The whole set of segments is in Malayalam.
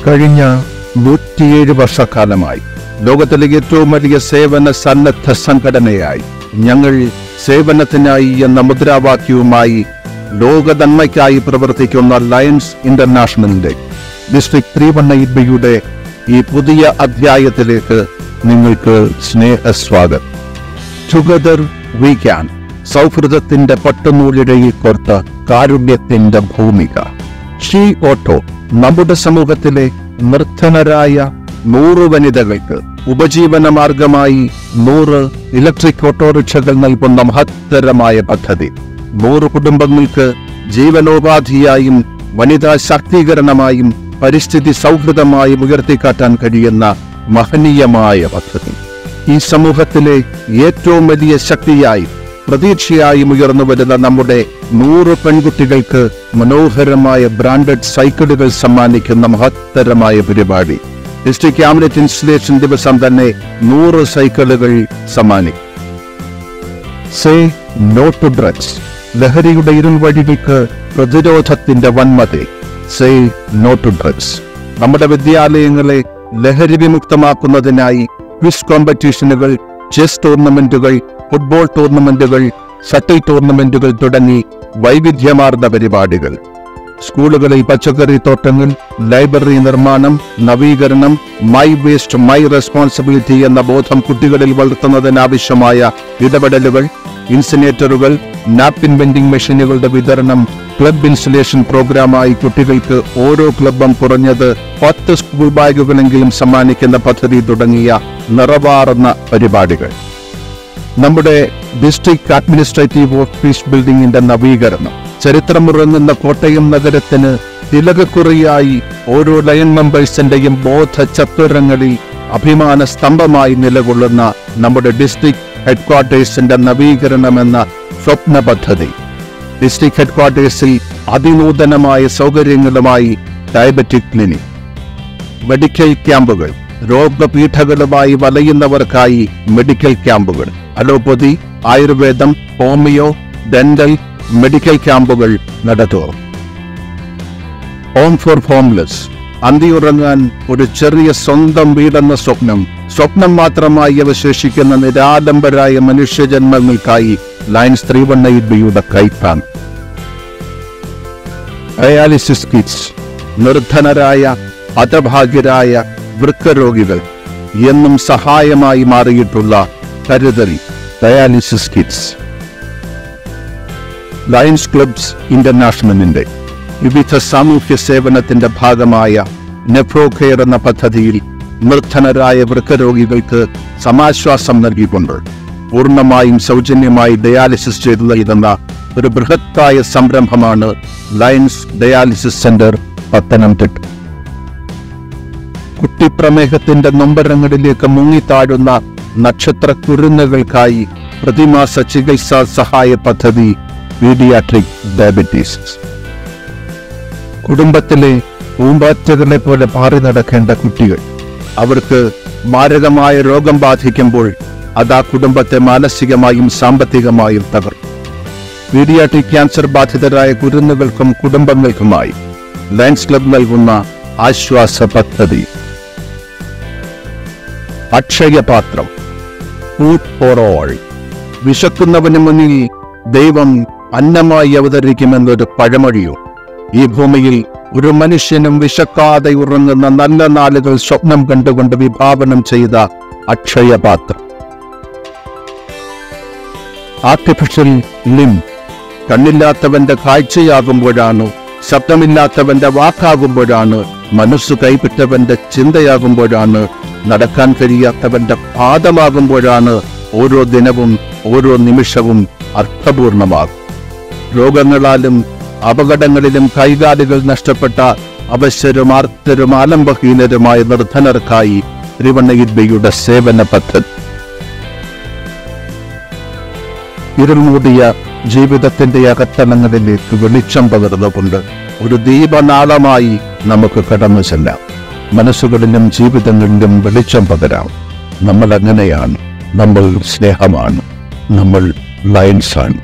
കഴിഞ്ഞ നൂറ്റിയേഴ് വർഷക്കാലമായി ലോകത്തിലെ ഏറ്റവും വലിയ സേവന സന്നദ്ധ സംഘടനയായി ഞങ്ങൾ സേവനത്തിനായി എന്ന മുദ്രാവാക്യവുമായി ലോക നന്മയ്ക്കായി പ്രവർത്തിക്കുന്ന ലയൺസ് ഇന്റർനാഷണലിന്റെ ഡിസ്ട്രിക്ട് ത്രീ വൺ എയ്റ്റ് ബിയുടെ ഈ പുതിയ അധ്യായത്തിലേക്ക് നിങ്ങൾക്ക് സ്നേഹസ്വാഗതം ടുഗദർ വി ക്യാൻ സൗഹൃദത്തിന്റെ പട്ടുനൂലിഴയിൽ കോർത്ത കാരുണ്യത്തിന്റെ ഭൂമിക ഷീ ഓട്ടോ നമ്മുടെ സമൂഹത്തിലെ നിർധനരായ നൂറ് വനിതകൾക്ക് ഉപജീവന മാർഗമായി നൂറ് ഇലക്ട്രിക് ഓട്ടോറിക്ഷകൾ നൽകുന്ന മഹത്തരമായ പദ്ധതി നൂറ് കുടുംബങ്ങൾക്ക് ജീവനോപാധിയായും വനിതാ ശാക്തീകരണമായും പരിസ്ഥിതി സൗഹൃദമായും ഉയർത്തിക്കാട്ടാൻ കഴിയുന്ന മഹനീയമായ പദ്ധതി ഈ സമൂഹത്തിലെ ഏറ്റവും വലിയ ശക്തിയായി പ്രതീക്ഷയായും ഉയർന്നു വരുന്ന നമ്മുടെ നൂറ് പെൺകുട്ടികൾക്ക് മനോഹരമായ ബ്രാൻഡഡ് സൈക്കിളുകൾ സമ്മാനിക്കുന്ന മഹത്തരമായ പരിപാടി ഡിസ്ട്രിക്ട് ക്യാബിനറ്റ് ഇൻസ്റ്റലേഷൻ ദിവസം തന്നെ നൂറ് സൈക്കിളുകൾ സമ്മാനിക്കും സേ നോ ടു ഡ്രഗ്സ് ലഹരിയുടെ ഇരുൾവഴികൾക്ക് പ്രതിരോധത്തിന്റെ വന്മതി സേ നോ ടു ഡ്രഗ്സ് നമ്മുടെ വിദ്യാലയങ്ങളെ ലഹരി വിമുക്തമാക്കുന്നതിനായി ക്വിസ് കോമ്പറ്റീഷനുകൾ ചെസ് ടൂർണമെന്റുകൾ ഫുട്ബോൾ ടൂർണമെന്റുകൾ ഷട്ടിൽ ടൂർണമെന്റുകൾ തുടങ്ങി വൈവിധ്യമാർന്ന പരിപാടികൾ സ്കൂളുകളിൽ പച്ചക്കറി തോട്ടങ്ങൾ ലൈബ്രറി നിർമ്മാണം നവീകരണം മൈ വേസ്റ്റ് മൈ റെസ്പോൺസിബിലിറ്റി എന്ന ബോധം കുട്ടികളിൽ വളർത്തുന്നതിനാവശ്യമായ ഇടപെടലുകൾ ഇൻസിനേറ്ററുകൾ നാപ്കിൻ വെൻഡിംഗ് മെഷീനുകളുടെ വിതരണം ക്ലബ് ഇൻസ്റ്റലേഷൻ പ്രോഗ്രാമായി കുട്ടികൾക്ക് ഓരോ ക്ലബും കുറഞ്ഞത് പത്ത് സ്കൂൾ ബാഗുകളെങ്കിലും സമ്മാനിക്കുന്ന പദ്ധതി തുടങ്ങിയ നിറവാർന്ന പരിപാടികൾ നമ്മുടെ ഡിസ്ട്രിക്ട് അഡ്മിനിസ്ട്രേറ്റീവ് ഓഫീസ് ബിൽഡിംഗിന്റെ നവീകരണം ചരിത്രമുറങ്ങുന്ന കോട്ടയം നഗരത്തിന് തിലകക്കുറിയായി ഓരോ ലയൺ മെമ്പേഴ്സിന്റെയും ബോധ ചത്വരങ്ങളിൽ അഭിമാന സ്തംഭമായി നിലകൊള്ളുന്ന നമ്മുടെ ഡിസ്ട്രിക്ട് ഹെഡ്ക്വാർട്ടേഴ്സിന്റെ നവീകരണമെന്ന സ്വപ്ന പദ്ധതി ഡിസ്ട്രിക്ട് ഹെഡ്ക്വാർട്ടേഴ്സിൽ അതിനൂതനമായ സൗകര്യങ്ങളുമായി ഡയബറ്റിക് ക്ലിനിക് മെഡിക്കൽ ക്യാമ്പുകൾ രോഗപീഠകളുമായി വലയുന്നവർക്കായി മെഡിക്കൽ ക്യാമ്പുകൾ അലോപ്പതി ആയുർവേദം ഹോമിയോ ഡെന്റൽ മെഡിക്കൽ ക്യാമ്പുകൾ നടത്തുക ഹോം ഫോർ ഹോംലെസ് അന്തിയുറങ്ങാൻ ഒരു ചെറിയ സ്വന്തം വീടെന്ന സ്വപ്നം സ്വപ്നം മാത്രമായി അവശേഷിക്കുന്ന നിരാഡംബരായ മനുഷ്യജന്മങ്ങൾക്കായി ലയൻസ് ത്രീ വൺ എയ്റ്റ് ബിയുടെ കൈപ്പാൻ ഡയാലിസിസ് കിറ്റ്സ് നിർധനരായ ഹതഭാഗ്യരായ വൃക്കരോഗികൾ എന്നും സഹായമായി മാറിയിട്ടുള്ള കരുതൽ ഡയാലിസിസ് കിറ്റ്സ് ലയൺസ് ക്ലബ്സ് ഇന്റർനാഷണലിന്റെ വിവിധ സാമൂഹ്യ സേവനത്തിന്റെ ഭാഗമായ നെഫ്രോ കെയർ എന്ന പദ്ധതിയിൽ നിർധനരായ വൃക്കരോഗികൾക്ക് സമാശ്വാസം നൽകിക്കൊണ്ട് പൂർണ്ണമായും സൗജന്യമായി ഡയാലിസിസ് ചെയ്തു നൽകുന്ന ഒരു ബൃഹത്തായ സംരംഭമാണ് ലയൺസ് ഡയാലിസിസ് സെന്റർ പത്തനംതിട്ട കുട്ടിപ്രമേഹത്തിന്റെ നൊമ്പരങ്ങളിലേക്ക് മുങ്ങിത്താഴുന്ന നക്ഷത്ര കുരുന്നുകൾക്കായി പ്രതിമാസ ചികിത്സാ സഹായ പദ്ധതി പീഡിയാട്രിക് ഡയബറ്റീസ് കുടുംബത്തിലെ പൂമ്പാറ്റകളെ പോലെ പാറി നടക്കേണ്ട കുട്ടികൾ അവർക്ക് മാരകമായ രോഗം ബാധിക്കുമ്പോൾ അത് ആ കുടുംബത്തെ മാനസികമായും സാമ്പത്തികമായും തകർക്കും പീഡിയാട്രിക് ക്യാൻസർ ബാധിതരായ കുരുന്നുകൾക്കും കുടുംബങ്ങൾക്കുമായി ലയൻസ് ക്ലബ് നൽകുന്ന ആശ്വാസ പദ്ധതി അക്ഷയപാത്രം ഫുഡ് ഫോർ ഓൾ വിശക്കുന്നവന് മുന്നിൽ ദൈവം അന്നമായി അവതരിക്കുമെന്നൊരു പഴമൊഴിയോ ഈ ഭൂമിയിൽ ഒരു മനുഷ്യനും വിശക്കാതെ ഉറങ്ങുന്ന നല്ല നാളുകൾ സ്വപ്നം കണ്ടുകൊണ്ട് വിഭാവനം ചെയ്ത അക്ഷയപാത്രം ആർട്ടിഫിഷ്യൽ ലിം കണ്ണില്ലാത്തവന്റെ കാഴ്ചയാകുമ്പോഴാണ് ശബ്ദമില്ലാത്തവന്റെ വാക്കാകുമ്പോഴാണ് മനസ്സു കൈവിട്ടവന്റെ ചിന്തയാകുമ്പോഴാണ് നടക്കാൻ കഴിയാത്തവന്റെ പാദമാകുമ്പോഴാണ് ഓരോ ദിനവും ഓരോ നിമിഷവും അർത്ഥപൂർണമാകും രോഗങ്ങളാലും അപകടങ്ങളിലും കൈകാലുകൾ നഷ്ടപ്പെട്ട അവശ്യരും ആർത്തരും ആലംബഹീനരുമായ നിർധനർക്കായി തിരുവണ്ണയിദ്ബയുടെ സേവന പദ്ധതി ഇരുൾമൂടിയ ജീവിതത്തിന്റെ അകത്തളങ്ങളിലേക്ക് വെളിച്ചം പകർന്നുകൊണ്ട് ഒരു ദീപനാളമായി നമുക്ക് കടന്നു ചെല്ലാം മനസ്സുകളിലും ജീവിതങ്ങളിലും വെളിച്ചം പകരാം നമ്മൾ അങ്ങനെയാണ് നമ്മൾ സ്നേഹമാണ് നമ്മൾ ലയൻസാണ്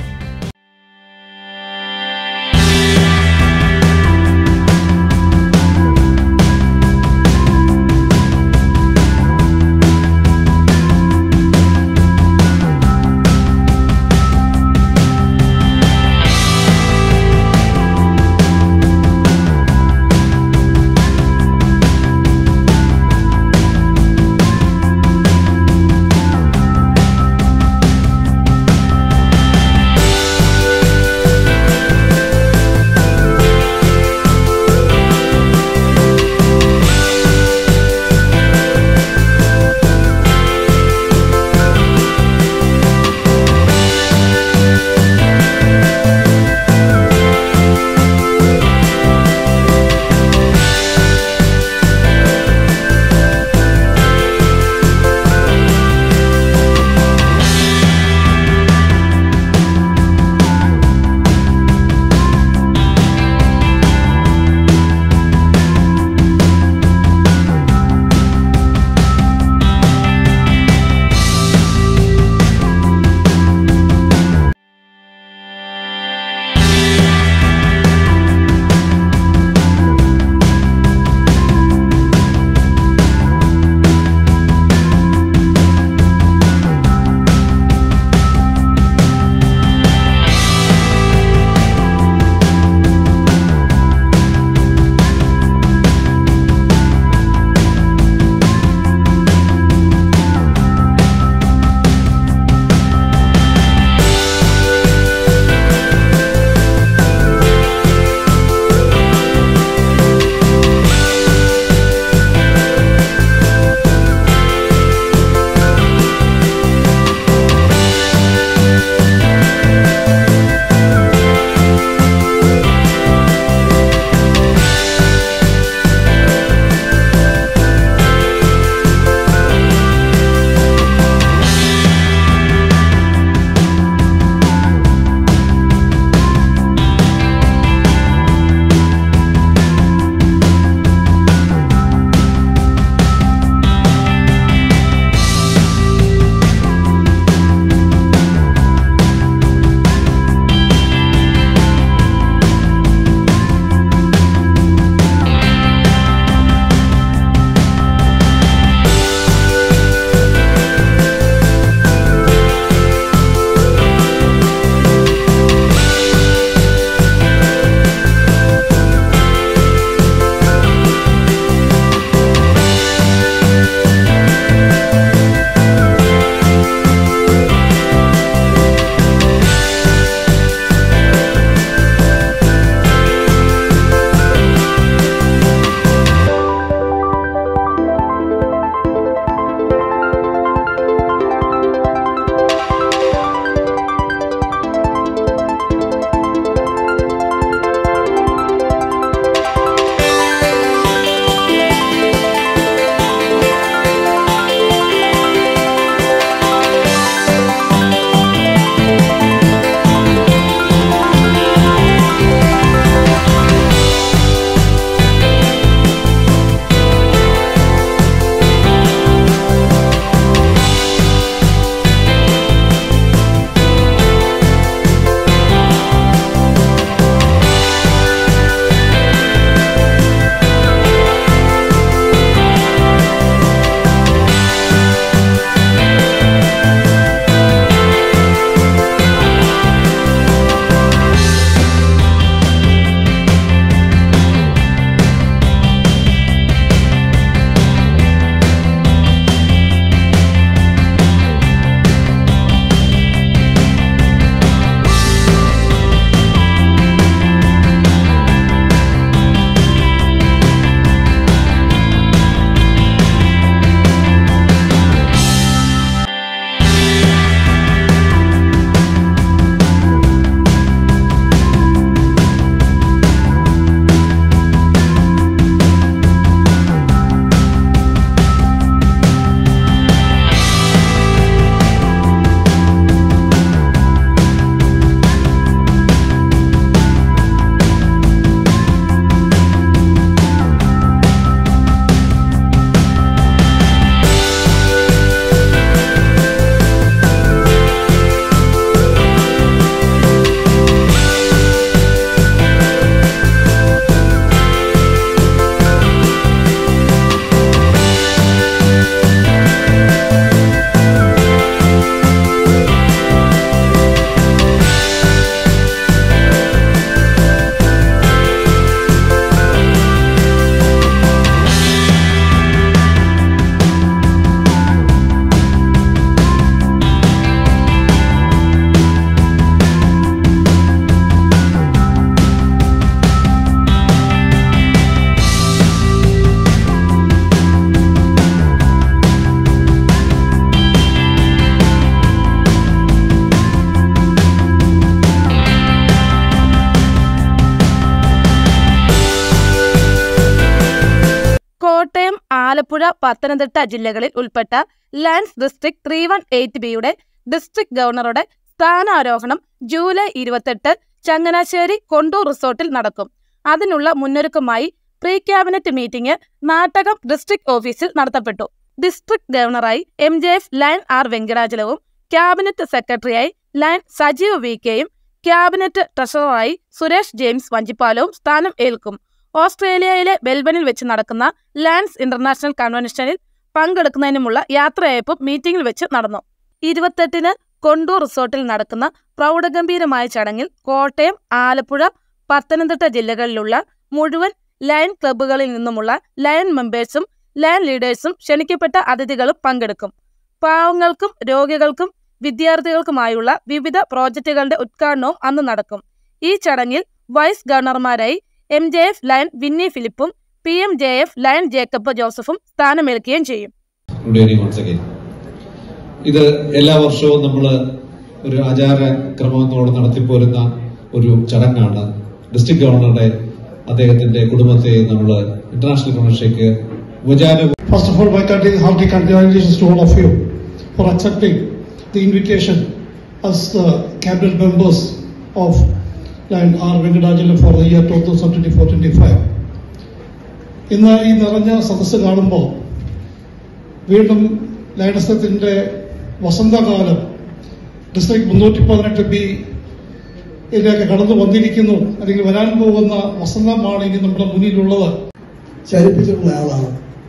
ആലപ്പുഴ പത്തനംതിട്ട ജില്ലകളിൽ ഉൾപ്പെട്ട Lions district three one eight ബിയുടെ ഡിസ്ട്രിക്ട് ഗവർണറുടെ സ്ഥാനാരോഹണം ജൂലൈ ഇരുപത്തെട്ട് ചങ്ങനാശ്ശേരി കൊണ്ടൂർ റിസോർട്ടിൽ നടക്കും അതിനുള്ള മുന്നൊരുക്കമായി pre cabinet meeting Nattakam district ഓഫീസിൽ നടത്തപ്പെട്ടു ഡിസ്ട്രിക്ട് ഗവർണറായി M J F Lion R വെങ്കടാചലവും ക്യാബിനറ്റ് സെക്രട്ടറിയായി ലയൻ സജീവ് വി കെയും ക്യാബിനറ്റ് ട്രഷററായി സുരേഷ് ജെയിംസ് വഞ്ചിപ്പാലവും സ്ഥാനം ഏൽക്കും ഓസ്ട്രേലിയയിലെ മെൽബണിൽ വെച്ച് നടക്കുന്ന ലാൻഡ്സ് ഇന്റർനാഷണൽ കൺവെൻഷനിൽ പങ്കെടുക്കുന്നതിനുമുള്ള യാത്രയയപ്പും മീറ്റിംഗിൽ വെച്ച് നടന്നു ഇരുപത്തെട്ടിന് കൊണ്ടൂർ റിസോർട്ടിൽ നടക്കുന്ന പ്രൗഢഗംഭീരമായ ചടങ്ങിൽ കോട്ടയം ആലപ്പുഴ പത്തനംതിട്ട ജില്ലകളിലുള്ള മുഴുവൻ ലയൺ ക്ലബ്ബുകളിൽ നിന്നുമുള്ള ലയൺ മെമ്പേഴ്സും ലയൺ ലീഡേഴ്സും ക്ഷണിക്കപ്പെട്ട അതിഥികളും പങ്കെടുക്കും പാവങ്ങൾക്കും രോഗികൾക്കും വിദ്യാർത്ഥികൾക്കുമായുള്ള വിവിധ പ്രോജക്റ്റുകളുടെ ഉദ്ഘാടനവും അന്ന് നടക്കും ഈ ചടങ്ങിൽ വൈസ് ഗവർണർമാരായി M J F Lion Vinny ഫിലിപ്പും P M J F Lion Jacob ജോസഫും സ്ഥാനമേൽക്കുകയും ചെയ്യും ഗുഡ് ഈവനിങ് വൺസ് അഗൈൻ ഇത് എല്ലാ വർഷവും നമ്മൾ ഒരു ആചാര ക്രമത്തോടെ നടത്തിപ്പോരുന്ന ഒരു ചടങ്ങാണ് ഡിസ്ട്രിക്ട് ഗവർണറുടെ അദ്ദേഹത്തിന്റെ കുടുംബത്തെ നമ്മൾ ഇന്റർനാഷണൽ കൺവെൻഷനിലേക്ക് ഉപചാര First of all, my country, hearty congratulations to all of you for accepting the invitation as the cabinet members of Lion R. Venkadachalam for the year 2024-25. ഇന്ന് ഈ നിറഞ്ഞ സദസ്സ് കാണുമ്പോൾ വീണ്ടും ലയനസത്തിന്റെ വസന്തകാലം ഡിസ്ട്രിക്ട് മുന്നൂറ്റി പതിനെട്ട് ബി ഇതിലേക്ക് കടന്നു വന്നിരിക്കുന്നു അല്ലെങ്കിൽ വരാൻ പോകുന്ന വസന്തമാണ് ഇനി നമ്മുടെ മുന്നിലുള്ളത് ചലിപ്പിച്ചിട്ടുള്ള ആളാണ്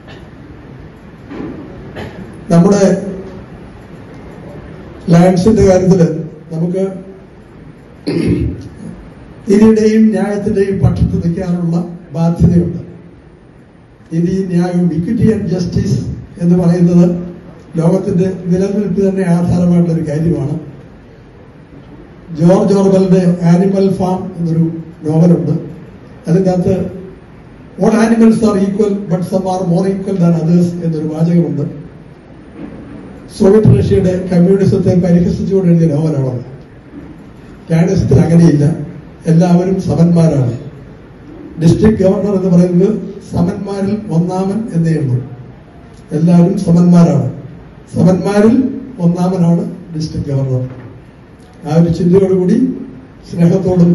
നമ്മുടെ ലാൻഡ്സിന്റെ കാര്യത്തില് നമുക്ക് നീതിയുടെയും ന്യായത്തിന്റെയും പക്ഷത്ത് നിൽക്കാനുള്ള ബാധ്യതയുണ്ട് നീതി ന്യായവും ഇക്വിറ്റി ആൻഡ് ജസ്റ്റിസ് എന്ന് പറയുന്നത് ലോകത്തിന്റെ നിലനിൽപ്പ് തന്നെ ആധാരമായിട്ടുള്ള ഒരു കാര്യമാണ് ജോർജ് ഓർവലിന്റെ ആനിമൽ ഫാം എന്നൊരു നോവലുണ്ട് അതിൻ്റെ അകത്ത് all animals are equal but some are more equal than others എന്നൊരു വാചകമുണ്ട് സോവിയറ്റ് റഷ്യയുടെ കമ്മ്യൂണിസത്തെ പരിഹസിച്ചുകൊണ്ട് എഴുതിയ നോവലാണ് കാണിസത്തിൽ അങ്ങനെയില്ല എല്ലാവരും സമന്മാരാണ് ഡിസ്ട്രിക്ട് ഗവർണർ എന്ന് പറയുന്നത് സമന്മാരിൽ ഒന്നാമൻ എന്നേ ഉള്ളൂ എല്ലാവരും സമന്മാരാണ് സമന്മാരിൽ ഒന്നാമനാണ് ഡിസ്ട്രിക്ട് ഗവർണർ ആ ഒരു ചിന്തയോടുകൂടി സ്നേഹത്തോടും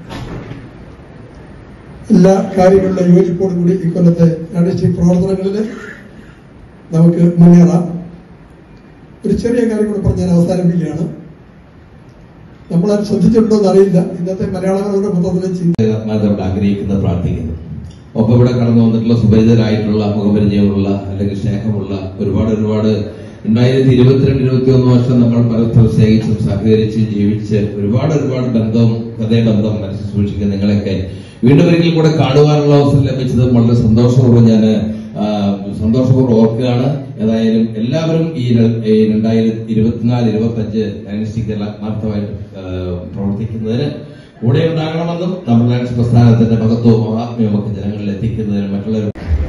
എല്ലാ കാര്യങ്ങളിലും യോജിപ്പോടും കൂടി ഇക്കൊല്ലത്തെ ഡിസ്ട്രിക്ട് പ്രവർത്തനങ്ങളിൽ നമുക്ക് മുന്നേറാം ഒരു ചെറിയ കാര്യം കൂടെ പറഞ്ഞ് ഞാൻ അവസാനിപ്പിക്കുകയാണ് നമ്മളത് ശ്രദ്ധിച്ചിട്ടുണ്ടോ എന്നറിയില്ല ഇന്നത്തെ മലയാളങ്ങളുടെ മൊത്തത്തിലെ ചിന്ത ആത്മാർത്ഥത്തോട് ആഗ്രഹിക്കുന്ന പ്രാർത്ഥിക്കുന്നു ഒപ്പം ഇവിടെ കടന്നു വന്നിട്ടുള്ള സുപരിചിതരായിട്ടുള്ള മുഖപരിചയമുള്ള അല്ലെങ്കിൽ സ്നേഹമുള്ള ഒരുപാട് ഒരുപാട് രണ്ടായിരത്തി ഇരുപത്തിരണ്ട് ഇരുപത്തി ഒന്ന് വർഷം നമ്മൾ പരസ്പരം സ്നേഹിച്ചും സഹകരിച്ച് ജീവിച്ച് ഒരുപാട് ഒരുപാട് ബന്ധവും ഹൃദയബന്ധം മനസ്സിൽ സൂക്ഷിക്കുന്ന നിങ്ങളെയൊക്കെ വീണ്ടും ഒരിക്കൽ കൂടെ കാണുവാനുള്ള അവസരം ലഭിച്ചത് വളരെ സന്തോഷപൂർവ്വം ഞാൻ സന്തോഷപൂർവ്വം ഓർക്കുകയാണ് ഏതായാലും എല്ലാവരും ഈ ര- ഈ രണ്ടായിരത്തി ഇരുപത്തിനാല് ഇരുപത്തി അഞ്ച് ഡൈനസ്റ്റിക്കൽ ആത്മാർത്ഥമായിട്ട് ആ, പ്രവർത്തിക്കുന്നതിന് കൂടെ ഉണ്ടാകണമെന്നും നമ്മുടെ ഡാൻസ് പ്രസ്ഥാനത്തിന്റെ മഹത്വവും മഹാത്മ്യവും ഒക്കെ ജനങ്ങളിൽ എത്തിക്കുന്നതിന് മറ്റുള്ളവർ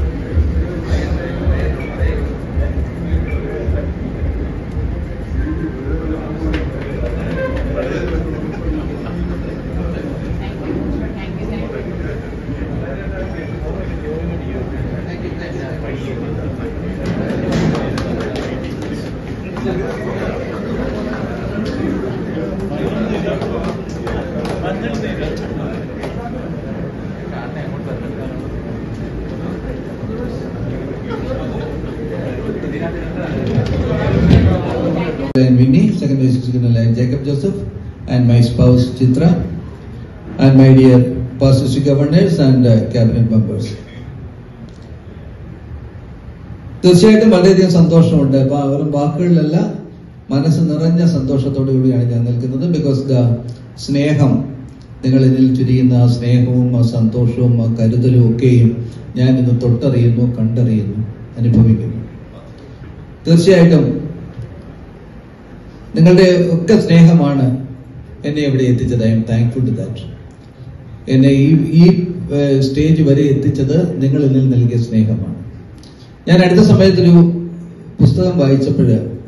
and Winnie, second vice secretary and Jacob Joseph, and my spouse Chitra, and my dear past district governors and uh, cabinet members. തീർച്ചയായിട്ടും വളരെയധികം സന്തോഷമുണ്ട് അപ്പൊ വെറും വാക്കുകളിലല്ല മനസ്സ് നിറഞ്ഞ സന്തോഷത്തോടു കൂടിയാണ് ഞാൻ നിൽക്കുന്നത് ബിക്കോസ് ദ സ്നേഹം നിങ്ങൾ ഇതിൽ ചുരിയുന്ന ആ സ്നേഹവും ആ സന്തോഷവും ആ കരുതലും ഒക്കെയും ഞാൻ ഇന്ന് തൊട്ടറിയുന്നു കണ്ടറിയുന്നു അനുഭവിക്കുന്നു തീർച്ചയായിട്ടും നിങ്ങളുടെ ഒക്കെ സ്നേഹമാണ് എന്നെ ഇവിടെ എത്തിച്ചത് I am thankful to that എന്നെ ഈ ഈ ഏഹ്, സ്റ്റേജ് വരെ എത്തിച്ചത് നിങ്ങൾ എന്നിൽ നൽകിയ സ്നേഹമാണ് ഞാൻ അടുത്ത സമയത്തൊരു പുസ്തകം വായിച്ചപ്പോൾ